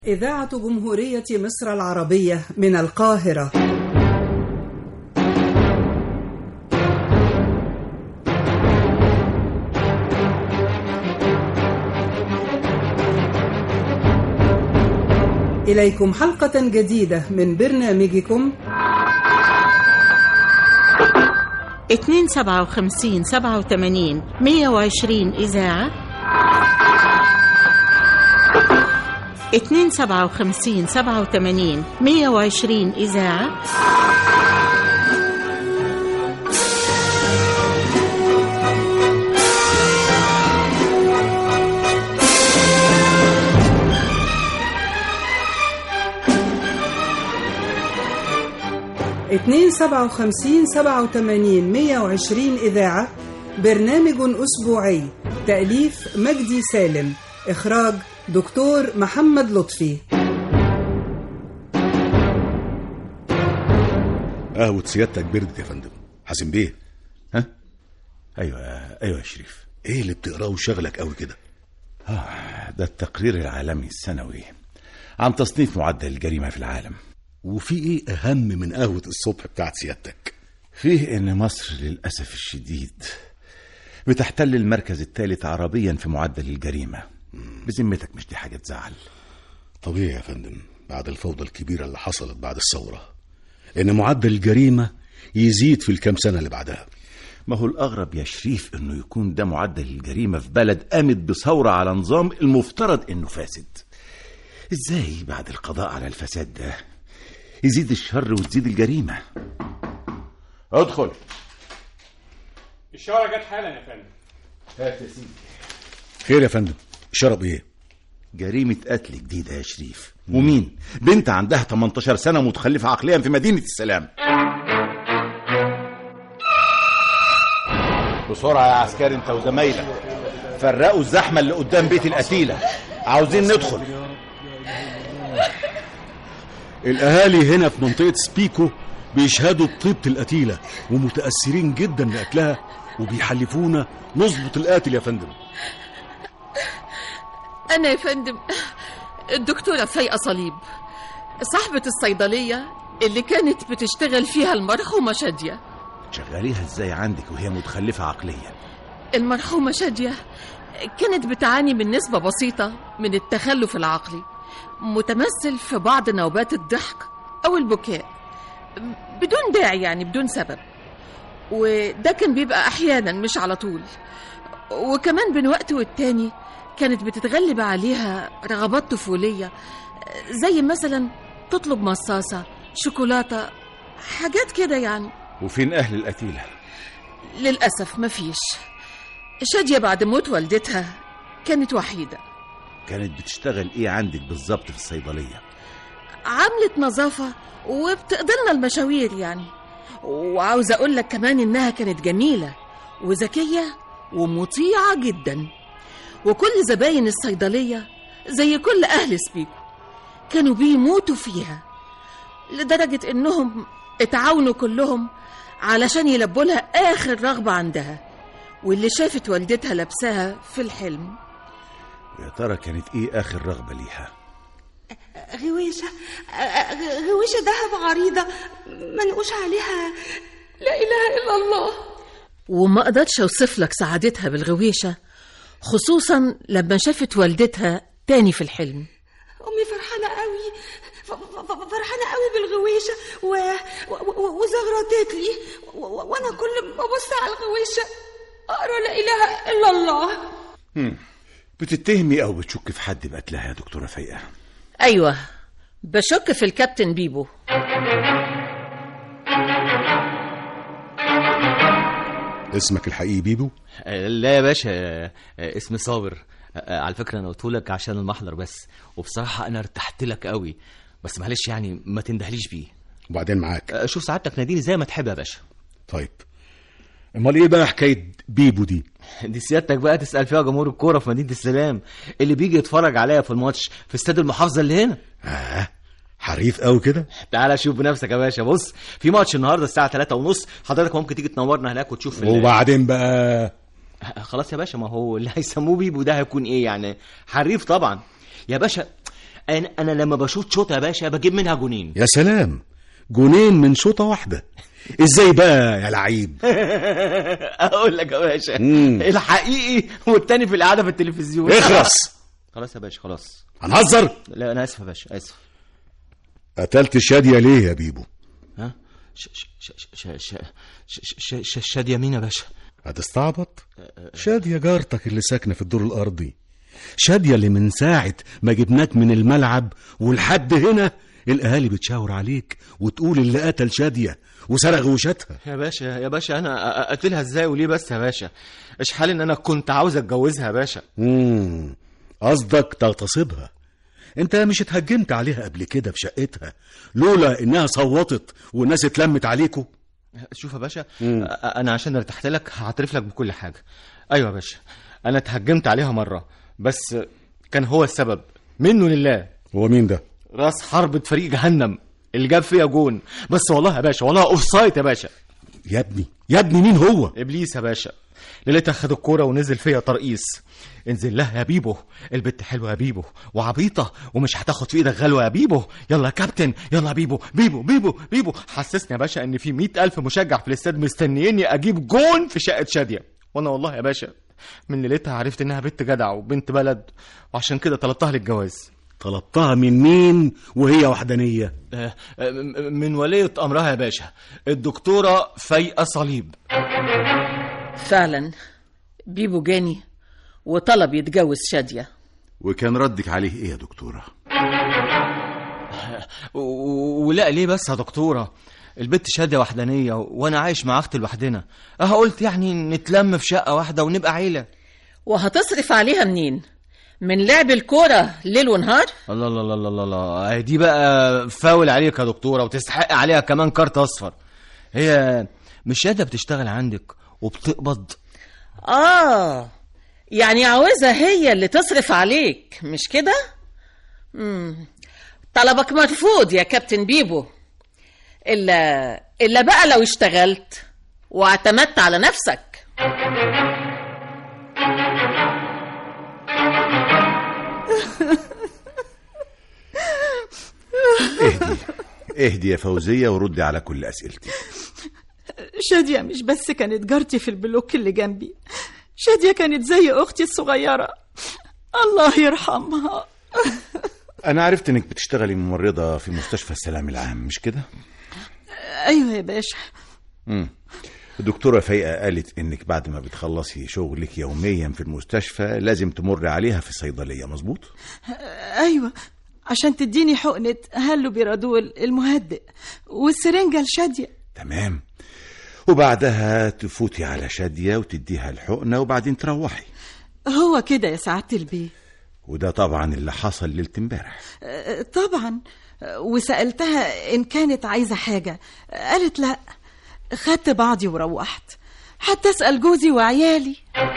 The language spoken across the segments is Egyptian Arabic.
إذاعة جمهورية مصر العربية من القاهرة إليكم حلقة جديدة من برنامجكم اتنين سبعة وخمسين سبعة وتمانين مية وعشرين إذاعة اتنين سبعة وخمسين سبعة وتمانين مية وعشرين إذاعة اتنين سبعة وخمسين سبعة وتمانين مية وعشرين إذاعة برنامج أسبوعي تأليف مجدي سالم إخراج دكتور محمد لطفي قهوة سيادتك بردت يا فندم حسن بيه ها ايوه ايوه يا شريف ايه اللي بتقراه وشغلك قوي كده آه ده التقرير العالمي السنوي عن تصنيف معدل الجريمه في العالم وفي ايه اهم من قهوة الصبح بتاعت سيادتك فيه ان مصر للاسف الشديد بتحتل المركز الثالث عربيا في معدل الجريمه بذمتك مش دي حاجه تزعل طبيعي يا فندم بعد الفوضى الكبيرة اللي حصلت بعد الثورة ان معدل الجريمة يزيد في الكام سنة اللي بعدها ما هو الأغرب يا شريف إنه يكون ده معدل الجريمة في بلد قامت بثورة على نظام المفترض إنه فاسد. إزاي بعد القضاء على الفساد ده يزيد الشر وتزيد الجريمة؟ ادخل الشارع جت حالا يا فندم هات يا سيدي خير يا فندم شرب ايه جريمة قتل جديدة يا شريف ومين؟ بنت عندها 18 سنة متخلفة عقليا في مدينة السلام بسرعة يا عسكري انت وزمايلك فرقوا الزحمة اللي قدام بيت القتيلة عاوزين ندخل الاهالي هنا في منطقة سبيكو بيشهدوا بطيبة القتيلة ومتأثرين جدا بأكلها وبيحلفونا نظبط القاتل يا فندم أنا يا فندم الدكتورة فايقة صليب صاحبة الصيدلية اللي كانت بتشتغل فيها المرحومة شادية شغاليها ازاي عندك وهي متخلفة عقليا المرحومة شادية كانت بتعاني من نسبة بسيطة من التخلف العقلي متمثل في بعض نوبات الضحك أو البكاء بدون داعي يعني بدون سبب وده كان بيبقى أحيانا مش على طول وكمان بين وقت والتاني كانت بتتغلب عليها رغبات طفولية زي مثلا تطلب مصاصة شوكولاتة حاجات كده يعني وفين أهل القتيلة؟ للأسف مفيش شادية بعد موت والدتها كانت وحيدة كانت بتشتغل ايه عندك بالظبط في الصيدلية؟ عملت نظافة وبتقضلنا المشاوير يعني وعاوزة أقول لك كمان إنها كانت جميلة وذكية ومطيعة جدا وكل زباين الصيدلية زي كل أهل سبيكو كانوا بيموتوا فيها لدرجة إنهم اتعاونوا كلهم علشان يلبوا لها آخر رغبة عندها واللي شافت والدتها لابساها في الحلم يا ترى كانت ايه آخر رغبة ليها؟ غويشة غويشة ذهب عريضة منقوش عليها لا إله إلا الله وما قدرتش أوصف لك سعادتها بالغويشة خصوصا لما شافت والدتها تاني في الحلم أمي فرحانة قوي ف- ف- فرحانة قوي بالغويشة و... و... و... وزغرطت لي و... و... وأنا كل ما أبص على الغويشة أقرأ لا إله إلا الله بتتهمي أو بتشك في حد بقتلها يا دكتورة فايقة أيوة بشك في الكابتن بيبو اسمك الحقيقي بيبو لا يا باشا آه، آه، اسمي صابر آه، على فكرة أنا قلت لك عشان المحضر بس وبصراحة أنا ارتحت لك قوي بس معلش يعني ما تندهليش بيه وبعدين معاك آه، شوف سعادتك ناديني زي ما تحب يا باشا طيب امال ايه بقى حكاية بيبو دي دي سيادتك بقى تسأل فيها جمهور الكورة في مدينة السلام اللي بيجي يتفرج عليا في الماتش في استاد المحافظة اللي هنا آه حريف قوي كده تعالى شوف بنفسك يا باشا بص في ماتش النهارده الساعة 3 ونص حضرتك ممكن تيجي تنورنا هناك وتشوف ال- وبعدين بقى خلاص يا باشا ما هو اللي هيسموه بيبو ده هيكون ايه يعني حريف طبعا يا باشا انا انا لما بشوط شوطه يا باشا بجيب منها جونين يا سلام جونين من شوطة واحدة ازاي بقى يا لعيب اقول لك يا باشا مم. الحقيقي والتاني في القعده في التلفزيون اخرس خلاص يا باشا خلاص هنهزر لا انا اسف يا باشا اسف قتلت شادية ليه يا بيبو ها ش ش ش ش ش ش ش ش شاديه مين يا باشا هتستعبط شادية جارتك اللي ساكنة في الدور الأرضي شادية اللي من ساعة ما جبناك من الملعب ولحد هنا الأهالي بتشاور عليك وتقول اللي قتل شادية وسرق غوشاتها يا باشا يا باشا انا اقتلها ازاي وليه بس يا باشا ايش حال ان انا كنت عاوز اتجوزها يا باشا مم. قصدك تغتصبها انت مش اتهجمت عليها قبل كده في شقتها لولا انها صوتت والناس اتلمت عليكوا شوف يا باشا انا عشان ارتحت لك هعترف لك بكل حاجه ايوه يا باشا انا اتهجمت عليها مره بس كان هو السبب منه لله هو مين ده راس حربة فريق جهنم اللي جاب فيها جون بس والله يا باشا والله اوف سايت يا باشا يا ابني يا ابني مين هو ابليس يا باشا ليلتها خد الكوره ونزل فيا ترقيص انزل لها يا بيبو البت حلوه يا بيبو وعبيطه ومش هتاخد في ايدك غلوه يا بيبو يلا يا كابتن يلا يا بيبو بيبو بيبو بيبو حسسني يا باشا ان في مئة الف مشجع في الاستاد مستنيني اجيب جون في شقه شاديه وانا والله يا باشا من ليلتها عرفت انها بنت جدع وبنت بلد وعشان كده طلبتها للجواز طلبتها من مين وهي وحدانية آه، آه، م- من ولية أمرها يا باشا الدكتورة فايقة صليب فعلا بيبو جاني وطلب يتجوز شادية وكان ردك عليه ايه يا دكتورة و- ولا ليه بس يا دكتورة البت شادية وحدانية وأنا عايش مع أختي لوحدنا أه قلت يعني نتلم في شقة واحدة ونبقى عيلة وهتصرف عليها منين من لعب الكورة ليل ونهار الله الله الله الله الله دي بقى فاول عليك يا دكتورة وتستحق عليها كمان كارت أصفر هي مش شادية بتشتغل عندك وبتقبض آه يعني عاوزة هي اللي تصرف عليك مش كده؟ مم. طلبك مرفوض يا كابتن بيبو إلا إلا بقى لو اشتغلت واعتمدت على نفسك اهدي اهدي يا فوزية وردي على كل أسئلتي شادية مش بس كانت جارتي في البلوك اللي جنبي شادية كانت زي أختي الصغيرة الله يرحمها أنا عرفت إنك بتشتغلي ممرضة في مستشفى السلام العام مش كده؟ أيوة يا باشا مم. الدكتورة فايقة قالت إنك بعد ما بتخلصي شغلك يوميا في المستشفى لازم تمر عليها في الصيدلية مظبوط؟ أيوة عشان تديني حقنة هلو بيرادول المهدئ والسرنجة لشادية تمام وبعدها تفوتي على شادية وتديها الحقنة وبعدين تروحي هو كده يا سعادة البيه وده طبعا اللي حصل ليلة امبارح أه، طبعا أه، وسألتها إن كانت عايزة حاجة قالت لا خدت بعضي وروحت حتى أسأل جوزي وعيالي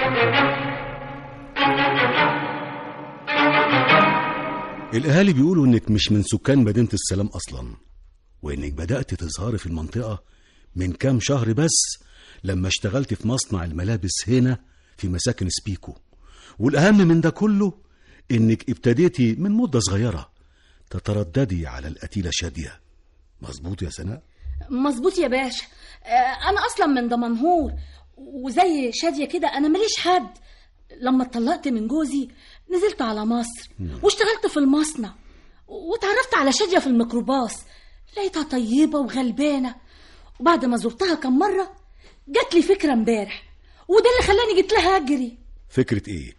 الأهالي بيقولوا إنك مش من سكان مدينة السلام أصلا وإنك بدأت تظهري في المنطقة من كام شهر بس لما اشتغلت في مصنع الملابس هنا في مساكن سبيكو والأهم من ده كله إنك ابتديتي من مدة صغيرة تترددي على القتيلة شادية مظبوط يا سناء؟ مظبوط يا باشا آه، انا اصلا من دمنهور وزي شاديه كده انا ماليش حد لما اتطلقت من جوزي نزلت على مصر واشتغلت في المصنع واتعرفت على شاديه في الميكروباص لقيتها طيبه وغلبانه وبعد ما زرتها كم مره جات لي فكره امبارح وده اللي خلاني جيت لها اجري فكرة إيه؟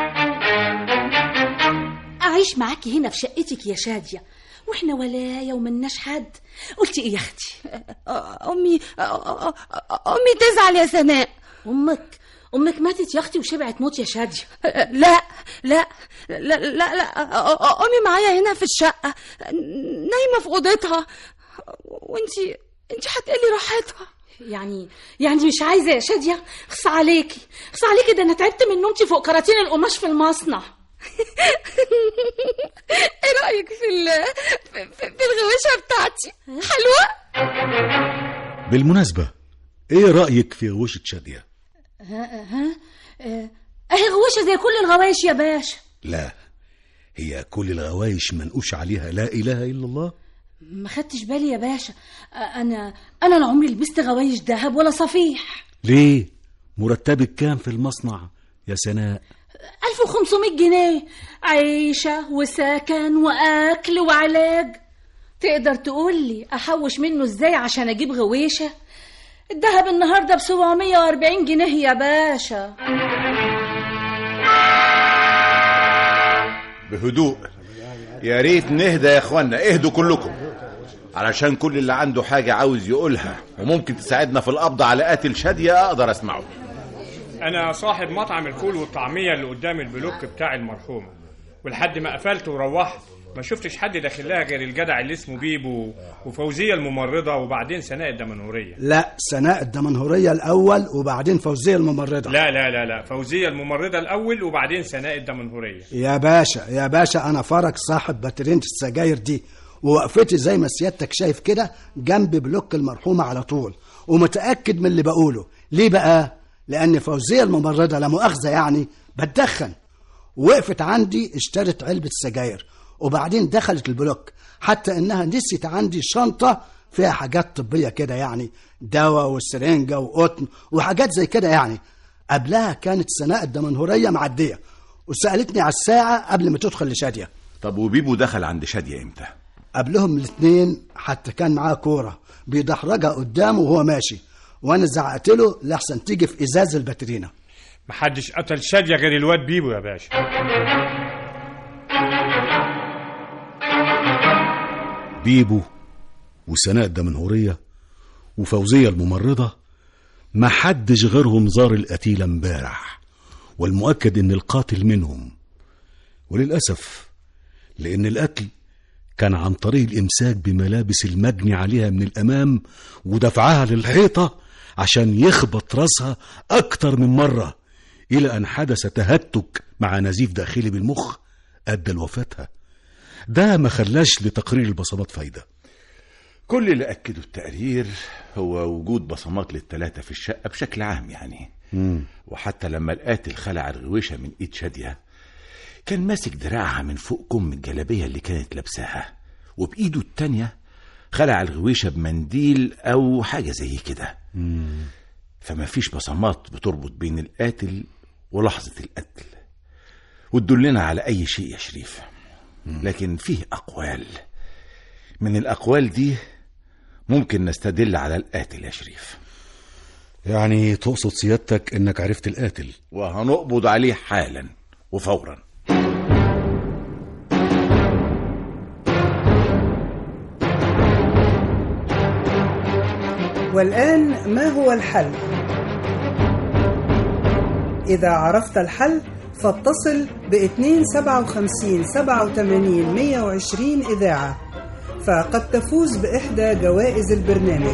اعيش معاكي هنا في شقتك يا شاديه واحنا ولايه ومناش حد قلت ايه يا اختي امي امي تزعل يا سناء امك امك ماتت يا اختي وشبعت موت يا شاديه لا لا لا لا لا امي معايا هنا في الشقه نايمه في اوضتها وانتي انتي هتقلي راحتها يعني يعني مش عايزه يا شاديه خص عليكي خص عليكي ده انا تعبت من نومتي فوق كراتين القماش في المصنع ايه رايك في ال في, في في الغوشه بتاعتي حلوه بالمناسبة إيه رأيك في غوشة شادية؟ ها ها اهي غوشه زي كل الغوايش يا باشا لا هي كل الغوايش منقوش عليها لا إله إلا الله ما خدتش بالي يا باشا انا انا لا عمري لبست غوايش ذهب ولا صفيح ليه مرتبك كام في المصنع يا سناء 1500 جنيه عيشة وسكن وأكل وعلاج تقدر تقول لي أحوش منه إزاي عشان أجيب غويشة الذهب النهاردة ب 740 جنيه يا باشا بهدوء يا ريت نهدى يا اخوانا اهدوا كلكم علشان كل اللي عنده حاجة عاوز يقولها وممكن تساعدنا في القبض على قاتل شادية أقدر أسمعه انا صاحب مطعم الفول والطعميه اللي قدام البلوك بتاع المرحومه ولحد ما قفلت وروحت ما شفتش حد داخل لها غير الجدع اللي اسمه بيبو وفوزيه الممرضه وبعدين سناء الدمنهوريه لا سناء الدمنهورية الأول وبعدين فوزية الممرضة لا لا لا لا فوزيه الممرضه الاول وبعدين سناء الدمنهوريه يا باشا يا باشا أنا فرج صاحب باترينة السجاير دي ووقفتي زي ما سيادتك شايف كده جنب بلوك المرحومة على طول ومتأكد من اللي بقوله ليه بقى؟ لأن فوزية الممرضة لا مؤاخذة يعني بتدخن وقفت عندي اشترت علبة سجاير وبعدين دخلت البلوك حتى إنها نسيت عندي شنطة فيها حاجات طبية كده يعني دواء وسرنجة وقطن وحاجات زي كده يعني قبلها كانت سناء الدمنهورية معدية وسألتني على الساعة قبل ما تدخل لشادية طب وبيبو دخل عند شادية امتى قبلهم الاثنين حتى كان معاه كورة بيدحرجها قدامه وهو ماشي وانا زعقت له لحسن تيجي في ازاز الباترينا محدش قتل شاديه غير الواد بيبو يا باشا بيبو وسناء الدمنهورية وفوزية الممرضة ما حدش غيرهم زار القتيلة امبارح والمؤكد ان القاتل منهم وللأسف لأن القتل كان عن طريق الإمساك بملابس المجني عليها من الأمام ودفعها للحيطة عشان يخبط راسها أكتر من مرة إلى أن حدث تهتك مع نزيف داخلي بالمخ أدى لوفاتها ده ما خلاش لتقرير البصمات فايدة كل اللي أكده التقرير هو وجود بصمات للتلاتة في الشقة بشكل عام يعني وحتى لما القاتل خلع الغويشة من إيد شادية كان ماسك دراعها من فوق كم الجلابية اللي كانت لابساها وبإيده التانية خلع الغويشة بمنديل أو حاجة زي كده فما فيش بصمات بتربط بين القاتل ولحظة القتل وتدلنا على أي شيء يا شريف لكن فيه أقوال من الأقوال دي ممكن نستدل على القاتل يا شريف يعني تقصد سيادتك انك عرفت القاتل وهنقبض عليه حالا وفورا والآن ما هو الحل؟ إذا عرفت الحل فاتصل ب 257 87 120 إذاعة فقد تفوز بإحدى جوائز البرنامج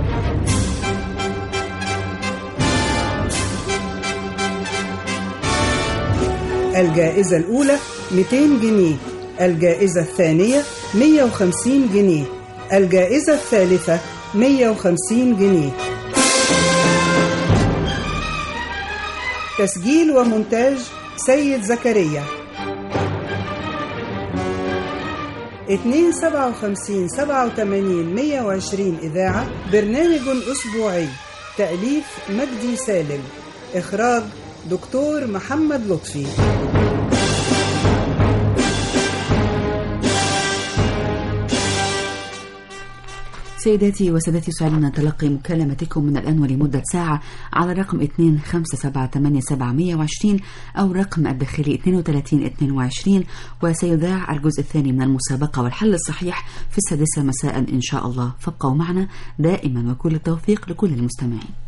الجائزة الأولى 200 جنيه الجائزة الثانية 150 جنيه الجائزة الثالثة 150 جنيه تسجيل ومونتاج سيد زكريا 257 87 120 إذاعة برنامج أسبوعي تأليف مجدي سالم إخراج دكتور محمد لطفي سيداتي وسادتي سعدنا تلقي مكالمتكم من الآن ولمدة ساعة على رقم 2578720 أو رقم الداخلي 3222 وسيذاع الجزء الثاني من المسابقة والحل الصحيح في السادسة مساء إن شاء الله فابقوا معنا دائما وكل التوفيق لكل المستمعين